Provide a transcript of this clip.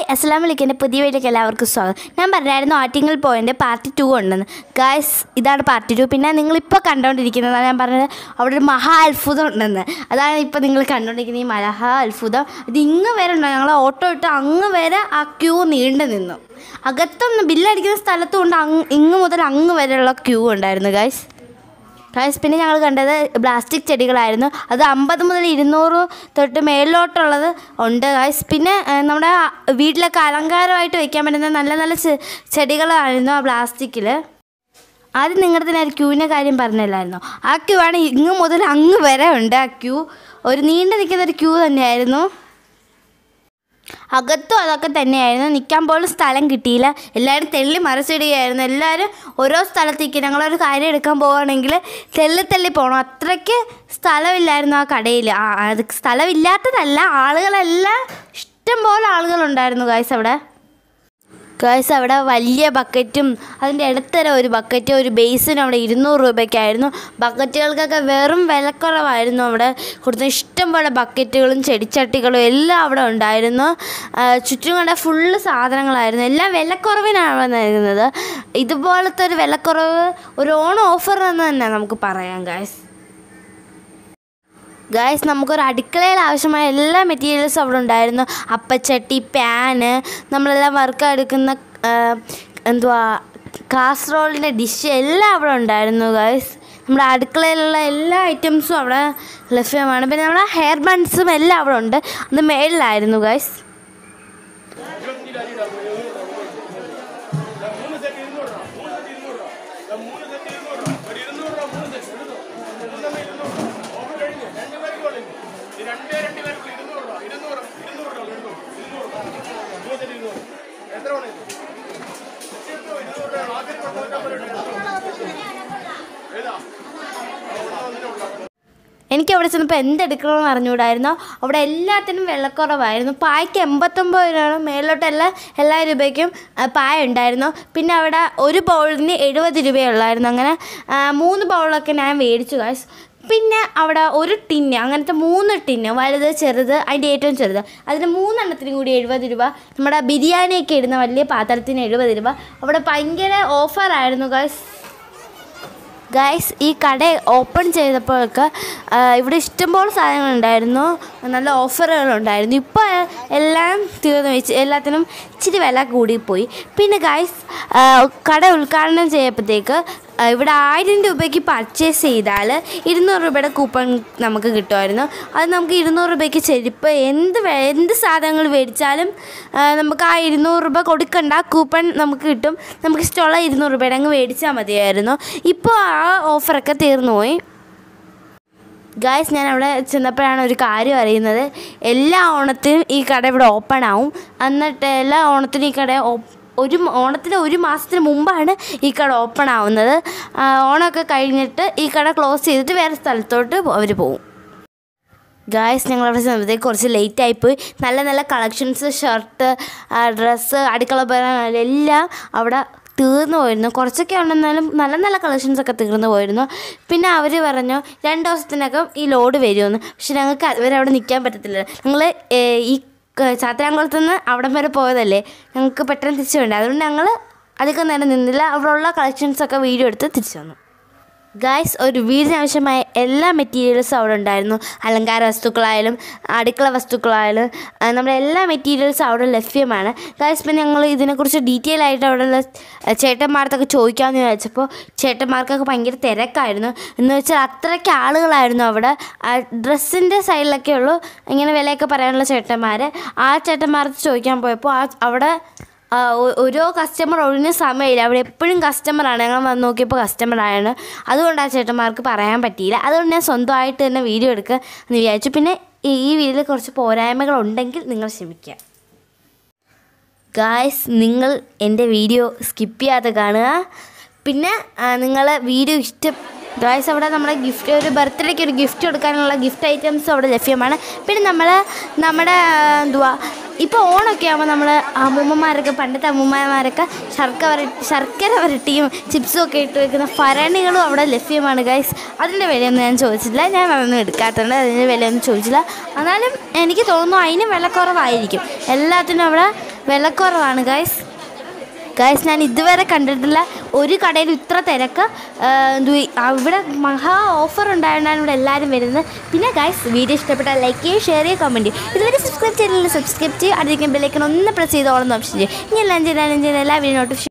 അസ്സാം വലൈക്കും എൻ്റെ പുതിയ വീട്ടിലേക്ക് എല്ലാവർക്കും സ്വാഗതം ഞാൻ പറഞ്ഞായിരുന്നു ആറ്റിങ്ങൽ പോയിൻ്റ് പാർട്ടി ടു ഉണ്ടെന്ന് ഗായ്സ് ഇതാണ് പാർട്ടി ടു പിന്നെ നിങ്ങളിപ്പോൾ കണ്ടുകൊണ്ടിരിക്കുന്നതാണ് ഞാൻ പറഞ്ഞത് അവിടെ ഒരു മഹാ അത്ഭുതം ഉണ്ടെന്ന് അതാണ് ഇപ്പോൾ നിങ്ങൾ കണ്ടുകൊണ്ടിരിക്കുന്ന ഈ മഹാ അത്ഭുതം ഇത് ഇങ്ങ് വരെ ഉണ്ടോ ഞങ്ങൾ ഓട്ടോ ഇട്ട് അങ്ങ് വരെ ആ ക്യൂ നീണ്ടു നിന്നു അകത്തൊന്ന് ബില്ലടിക്കുന്ന സ്ഥലത്തും ഉണ്ട് അങ്ങ് ഇങ്ങ് മുതൽ അങ്ങ് വരെയുള്ള ക്യൂ ഉണ്ടായിരുന്നു ഗായ്സ് ഗായ്സ് പിന്നെ ഞങ്ങൾ കണ്ടത് പ്ലാസ്റ്റിക് ചെടികളായിരുന്നു അത് അമ്പത് മുതൽ ഇരുന്നൂറ് തൊട്ട് മേളിലോട്ടുള്ളത് ഉണ്ട് ഗായ്സ് പിന്നെ ആ, നമ്മുടെ ആ വീട്ടിലൊക്കെ അലങ്കാരമായിട്ട് വെക്കാൻ പറ്റുന്ന നല്ല നല്ല ചെ- ചെടികളായിരുന്നു ആ പ്ലാസ്റ്റിക്കിൽ ആദ്യം നിങ്ങളുടെ നേരെ ക്യൂവിൻ്റെ കാര്യം പറഞ്ഞില്ലായിരുന്നു ആ ക്യൂ ആണ് ഇങ്ങ് മുതൽ അങ്ങ് വരെ ഉണ്ട് ആ ക്യൂ ഒരു നീണ്ടു നിൽക്കുന്ന ഒരു ക്യൂ തന്നെയായിരുന്നു അകത്തും അതൊക്കെ തന്നെയായിരുന്നു നിൽക്കാൻ പോലും സ്ഥലം കിട്ടിയില്ല എല്ലാവരും തെള്ളി മറിച്ചിടുകയായിരുന്നു എല്ലാവരും ഓരോ സ്ഥലത്തേക്ക് ഞങ്ങളൊരു കാര്യം എടുക്കാൻ പോവുകയാണെങ്കിൽ തെള്ളി തെള്ളി പോകണം അത്രയ്ക്ക് സ്ഥലമില്ലായിരുന്നു ആ കടയിൽ ആ അത് സ്ഥലമില്ലാത്തതല്ല ആളുകളെല്ലാം ഇഷ്ടം പോലെ ആളുകളുണ്ടായിരുന്നു ഗായ്സ് അവിടെ ഗായ്സ് അവിടെ വലിയ ബക്കറ്റും അതിൻ്റെ ഇടത്തര ഒരു ബക്കറ്റ് ഒരു ബേസിന് അവിടെ ഇരുന്നൂറ് രൂപയ്ക്കായിരുന്നു ബക്കറ്റുകൾക്കൊക്കെ വെറും വിലക്കുറവായിരുന്നു അവിടെ കൊടുത്ത ഇഷ്ടം പോലെ ബക്കറ്റുകളും ചെടിച്ചട്ടികളും എല്ലാം അവിടെ ഉണ്ടായിരുന്നു ആ, ചുറ്റും കണ്ട ഫുള്ള് സാധനങ്ങളായിരുന്നു എല്ലാം വിലക്കുറവിനാണ് അവിടെ നൽകുന്നത് ഇതുപോലത്തെ ഒരു വിലക്കുറവ് ഒരു ഓൺ ഓഫർ എന്ന് തന്നെ നമുക്ക് പറയാം ഗായ്സ് ഗായ്സ് നമുക്കൊരു അടുക്കളയിൽ ആവശ്യമായ എല്ലാ മെറ്റീരിയൽസും അവിടെ ഉണ്ടായിരുന്നു അപ്പച്ചട്ടി പാന് നമ്മളെല്ലാം വർക്ക് എടുക്കുന്ന ആ, എന്തുവാ കാസറോളിൻ്റെ ഡിഷ് എല്ലാം അവിടെ ഉണ്ടായിരുന്നു ഗായ്സ് നമ്മുടെ അടുക്കളയിലുള്ള എല്ലാ ഐറ്റംസും അവിടെ ലഭ്യമാണ് പിന്നെ നമ്മുടെ ഹെയർ ബൺസും എല്ലാം അവിടെ ഉണ്ട് അത് മേളിലായിരുന്നു ഗായ്സ് എനിക്ക് അവിടെ ചെന്നപ്പോൾ എന്തെടുക്കണമെന്ന് അറിഞ്ഞുകൂടായിരുന്നു അവിടെ എല്ലാത്തിനും വെള്ളക്കുറവായിരുന്നു പായ്ക്ക് എൺപത്തൊമ്പത് രൂപയാണ് മേലോട്ടെല്ലാം എല്ലാ രൂപയ്ക്കും ആ, പായ ഉണ്ടായിരുന്നു പിന്നെ അവിടെ ഒരു ബൗളിന് എഴുപത് രൂപയുള്ളായിരുന്നു അങ്ങനെ ആ, മൂന്ന് ബൗളൊക്കെ ഞാൻ മേടിച്ചു കാശ് പിന്നെ അവിടെ ഒരു ടിന്ന് അങ്ങനത്തെ മൂന്ന് ടിന്ന് വലുത് ചെറുത് അതിൻ്റെ ഏറ്റവും ചെറുത് അതിന് മൂന്നെണ്ണത്തിനും കൂടി എഴുപത് രൂപ നമ്മുടെ ബിരിയാണിയൊക്കെ ഇടുന്ന വലിയ പാത്രത്തിന് എഴുപത് രൂപ അവിടെ ഭയങ്കര ഓഫറായിരുന്നു ഗായ്സ് ഗൈസ് ഈ കട ഓപ്പൺ ചെയ്തപ്പോഴൊക്കെ ആ, ഇവിടെ ഇഷ്ടംപോലെ സാധനങ്ങളുണ്ടായിരുന്നു നല്ല ഓഫറുകളുണ്ടായിരുന്നു ഇപ്പോൾ എല്ലാം തീർന്നു വെച്ച് എല്ലാത്തിനും ഇച്ചിരി വില കൂടിപ്പോയി പിന്നെ ഗൈസ് കട ഉദ്ഘാടനം ചെയ്യപ്പോഴത്തേക്ക് ആ, ഇവിടെ ആയിരം രൂപയ്ക്ക് പർച്ചേസ് ചെയ്താൽ ഇരുന്നൂറ് രൂപയുടെ കൂപ്പൺ നമുക്ക് കിട്ടുമായിരുന്നു അത് നമുക്ക് ഇരുന്നൂറ് രൂപയ്ക്ക് ചെരുപ്പ് എന്ത് വേ- എന്ത് സാധനങ്ങൾ മേടിച്ചാലും ആ, നമുക്ക് ആ ഇരുന്നൂറ് രൂപ കൊടുക്കണ്ട ആ കൂപ്പൺ നമുക്ക് കിട്ടും നമുക്ക് ഇഷ്ടമുള്ള ഇരുന്നൂറ് രൂപയുടെ അങ്ങ് മേടിച്ചാൽ മതിയായിരുന്നു ഇപ്പോൾ ആ ഓഫറൊക്കെ തീർന്നു പോയി ഗായ്സ് ഞാൻ അവിടെ ചെന്നപ്പോഴാണ് ഒരു കാര്യം അറിയുന്നത് എല്ലാ ഓണത്തിനും ഈ കട ഇവിടെ ഓപ്പൺ ആവും എന്നിട്ട് എല്ലാ ഓണത്തിനും ഈ കട ഓ- ഒരു മ- ഓണത്തിന് ഒരു മാസത്തിന് മുമ്പാണ് ഈ കട ഓപ്പൺ ആവുന്നത് ആ, ഓണമൊക്കെ കഴിഞ്ഞിട്ട് ഈ കട ക്ലോസ് ചെയ്തിട്ട് വേറെ സ്ഥലത്തോട്ട് അവർ പോകും ഗായ്സ് ഞങ്ങൾ അവിടെ ചെന്നപ്പോഴത്തേക്ക് കുറച്ച് ലേറ്റ് ആയിപ്പോയി നല്ല നല്ല കളക്ഷൻസ് ഷർട്ട് ഡ്രസ്സ് അടുക്കള ഉപകരണങ്ങൾ എല്ലാം അവിടെ തീർന്നു പോയിരുന്നു കുറച്ചൊക്കെ ഉണ്ടെന്നാലും നല്ല നല്ല കളക്ഷൻസ് ഒക്കെ തീർന്നു പോയിരുന്നു പിന്നെ അവർ പറഞ്ഞു രണ്ട് ദിവസത്തിനകം ഈ ലോഡ് വരുമെന്ന് പക്ഷെ ഞങ്ങൾക്ക് അതുവരെ അവിടെ നിൽക്കാൻ പറ്റത്തില്ല ഞങ്ങൾ ഈ ക- ചാത്തരാംകുളത്ത് നിന്ന് അവിടം വരെ പോയതല്ലേ ഞങ്ങൾക്ക് പെട്ടെന്ന് തിരിച്ചു വേണ്ടേ അതുകൊണ്ട് ഞങ്ങൾ അധികം നേരം നിന്നില്ല അവിടെയുള്ള കളക്ഷൻസൊക്കെ വീഡിയോ എടുത്ത് തിരിച്ചു വന്നു ഗായ്സ് ഒരു വീടിന് ആവശ്യമായ എല്ലാ മെറ്റീരിയൽസും അവിടെ ഉണ്ടായിരുന്നു അലങ്കാര വസ്തുക്കളായാലും അടുക്കള വസ്തുക്കളായാലും ആ, നമ്മുടെ എല്ലാ മെറ്റീരിയൽസും അവിടെ ലഭ്യമാണ് ഗായ്സ് പിന്നെ ഞങ്ങൾ ഇതിനെക്കുറിച്ച് ഡീറ്റെയിൽ ആയിട്ട് അവിടെയുള്ള ചേട്ടന്മാർക്കൊക്കെ ചോദിക്കാമെന്ന് ചോദിച്ചപ്പോൾ ചേട്ടന്മാർക്കൊക്കെ ഭയങ്കര തിരക്കായിരുന്നു എന്ന് വെച്ചാൽ അത്രയ്ക്ക് ആളുകളായിരുന്നു അവിടെ ഡ്രസ്സിൻ്റെ സൈഡിലൊക്കെ ഉള്ളൂ ഇങ്ങനെ വിലയൊക്കെ പറയാനുള്ള ചേട്ടന്മാർ ആ ചേട്ടന്മാർക്ക് ചോദിക്കാൻ പോയപ്പോൾ ആ അവിടെ ആ, ഒ- ഓരോ കസ്റ്റമർ ഒഴിഞ്ഞ സമയമില്ല അവിടെ എപ്പോഴും കസ്റ്റമറാണ് ഞങ്ങൾ വന്ന് നോക്കിയപ്പോൾ കസ്റ്റമറാണ് അതുകൊണ്ട് ആ ചേട്ടന്മാർക്ക് പറയാൻ പറ്റിയില്ല അതുകൊണ്ട് ഞാൻ സ്വന്തമായിട്ട് തന്നെ വീഡിയോ എടുക്കുക എന്ന് വിചാരിച്ചു പിന്നെ ഈ ഈ വീഡിയോയിൽ കുറച്ച് പോരായ്മകൾ ഉണ്ടെങ്കിൽ നിങ്ങൾ ക്ഷമിക്കുക ഗായ്സ് നിങ്ങൾ എൻ്റെ വീഡിയോ സ്കിപ്പ് ചെയ്യാതെ കാണുക പിന്നെ നിങ്ങൾ വീഡിയോ ഇഷ്ടം ഗായ്സ് അവിടെ നമ്മുടെ ഗിഫ്റ്റ് ഒരു ബർത്ത്ഡേക്ക് ഒരു ഗിഫ്റ്റ് കൊടുക്കാനുള്ള ഗിഫ്റ്റ് ഐറ്റംസ് അവിടെ ലഭ്യമാണ് പിന്നെ നമ്മൾ നമ്മുടെ ആ, എന്തുവാ ഇപ്പോൾ ഓണമൊക്കെ ആകുമ്പോൾ നമ്മൾ അമ്മൂമ്മമാരൊക്കെ പണ്ടത്തെ അമ്മൂമ്മമാരൊക്കെ ശർക്കര വരട്ടി ശർക്കര വരട്ടിയും ചിപ്സും ഒക്കെ ഇട്ട് വെക്കുന്ന ഭരണികളും അവിടെ ലഭ്യമാണ് ഗൈസ് അതിൻ്റെ വിലയൊന്നും ഞാൻ ചോദിച്ചില്ല ഞാൻ അതൊന്നും എടുക്കാത്തതുകൊണ്ട് അതിൻ്റെ വിലയൊന്നും ചോദിച്ചില്ല എന്നാലും എനിക്ക് തോന്നുന്നു അതിന് വില കുറവായിരിക്കും എല്ലാത്തിനും അവിടെ വിലക്കുറവാണ് ഗൈസ് ഗൈസ് ഞാൻ ഇതുവരെ കണ്ടിട്ടില്ല ഒരു കടയിൽ ഇത്ര തിരക്ക് ആ, എന്തു ഈ- അവിടെ മഹാ ഓഫർ ഉണ്ടായതുകൊണ്ടാണ് ഇവിടെ എല്ലാവരും വരുന്നത് പിന്നെ ഗൈസ് വീഡിയോ ഇഷ്ടപ്പെട്ടാൽ ലൈക്ക് ചെയ്യുക ഷെയർ ചെയ്യുക കമൻറ്റ് ചെയ്യുക ഇതുവരെ സബ്സ്ക്രൈബ് ചെയ്തില്ലെങ്കിൽ സബ്സ്ക്രൈബ് ചെയ്യുക അതിലേക്ക് ബെല്ലൈക്കൺ ഒന്ന് പ്രസ് ചെയ്തോളം ഓപ്ഷൻ ചെയ്യും ഇനി എല്ലാം ചെയ്താലും ചെയ്യുന്ന എല്ലാ വീഡിയോ നോട്ടിഫിക്കേഷൻ